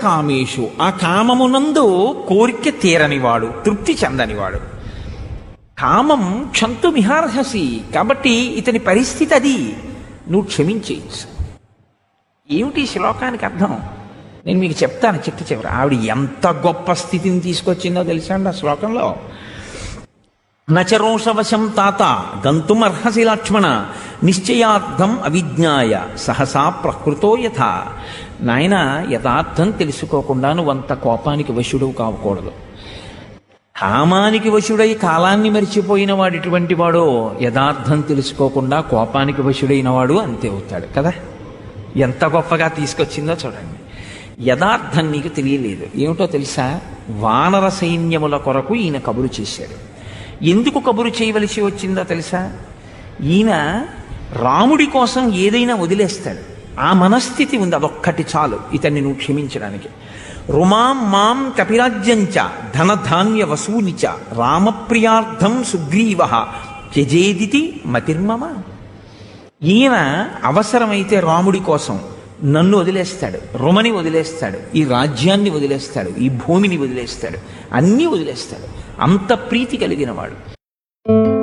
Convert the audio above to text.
కామేషు ఆ కామమునందు కోరిక తీరనివాడు తృప్తి చెందనివాడు కామం క్షంతు మిహార్హసి కాబట్టి ఇతని పరిస్థితి అది నువ్వు క్షమించేయచ్చు ఏమిటి ఈ శ్లోకానికి అర్థం నేను మీకు చెప్తాను చిట్ట చివరి ఆవిడ ఎంత గొప్ప స్థితిని తీసుకొచ్చిందో తెలుసా అండి ఆ శ్లోకంలో నచరోషవశం తాత గంతుమర్హసి లక్ష్మణ నిశ్చయార్థం అవిజ్ఞాయ సహసా ప్రకృతో యథ నాయన యథార్థం తెలుసుకోకుండా నువ్వంత కోపానికి వశుడు కావకూడదు కామానికి వశుడై కాలాన్ని మరిచిపోయిన వాడు ఎటువంటి వాడో యథార్థం తెలుసుకోకుండా కోపానికి వశుడైన వాడు అంతే అవుతాడు కదా ఎంత గొప్పగా తీసుకొచ్చిందో చూడండి యథార్థం నీకు తెలియలేదు ఏమిటో తెలుసా వానర సైన్యముల కొరకు ఈయన కబురు చేశాడు ఎందుకు కబురు చేయవలసి వచ్చిందో తెలుసా ఈయన రాముడి కోసం ఏదైనా వదిలేస్తాడు ఆ మనస్థితి ఉంది అదొక్కటి చాలు ఇతన్ని నువ్వు క్షమించడానికి రుమాం మాం కపిరాజ్యంచ ధనధాన్య వసూనిచ రామప్రియార్థం సుగ్రీవ త్యజేదితి మతిర్మమ ఈయన అవసరమైతే రాముడి కోసం నన్ను వదిలేస్తాడు రుమని వదిలేస్తాడు ఈ రాజ్యాన్ని వదిలేస్తాడు ఈ భూమిని వదిలేస్తాడు అన్నీ వదిలేస్తాడు అంత ప్రీతి కలిగిన వాడు